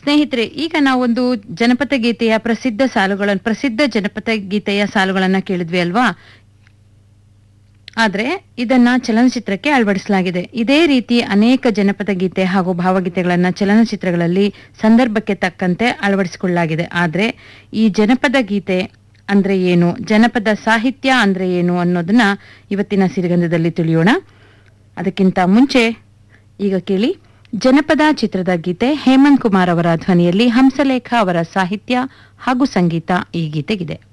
ಸ್ನೇಹಿತರೆ ಈಗ ನಾವೊಂದು ಜನಪದ ಗೀತೆಯ ಪ್ರಸಿದ್ಧ ಸಾಲುಗಳನ್ನು ಪ್ರಸಿದ್ಧ ಜನಪದ ಗೀತೆಯ ಸಾಲುಗಳನ್ನ ಕೇಳಿದ್ವಿ ಅಲ್ವಾ ಆದ್ರೆ ಇದನ್ನ ಚಲನಚಿತ್ರಕ್ಕೆ ಅಳವಡಿಸಲಾಗಿದೆ ಇದೇ ರೀತಿ ಅನೇಕ ಜನಪದ ಗೀತೆ ಹಾಗೂ ಭಾವಗೀತೆಗಳನ್ನ ಚಲನಚಿತ್ರಗಳಲ್ಲಿ ಸಂದರ್ಭಕ್ಕೆ ತಕ್ಕಂತೆ ಅಳವಡಿಸಿಕೊಳ್ಳಲಾಗಿದೆ ಆದ್ರೆ ಈ ಜನಪದ ಗೀತೆ ಅಂದ್ರೆ ಏನು ಜನಪದ ಸಾಹಿತ್ಯ ಅಂದ್ರೆ ಏನು ಅನ್ನೋದನ್ನ ಇವತ್ತಿನ ಸಿರಿಗಂಧದಲ್ಲಿ ತಿಳಿಯೋಣ ಅದಕ್ಕಿಂತ ಮುಂಚೆ ಈಗ ಕೇಳಿ ಜನಪದ ಚಿತ್ರದ ಗೀತೆ ಹೇಮಂತ್ ಕುಮಾರ್ ಅವರ ಧ್ವನಿಯಲ್ಲಿ ಹಂಸಲೇಖ ಅವರ ಸಾಹಿತ್ಯ ಹಾಗೂ ಸಂಗೀತ ಈ ಗೀತೆಗಿದೆ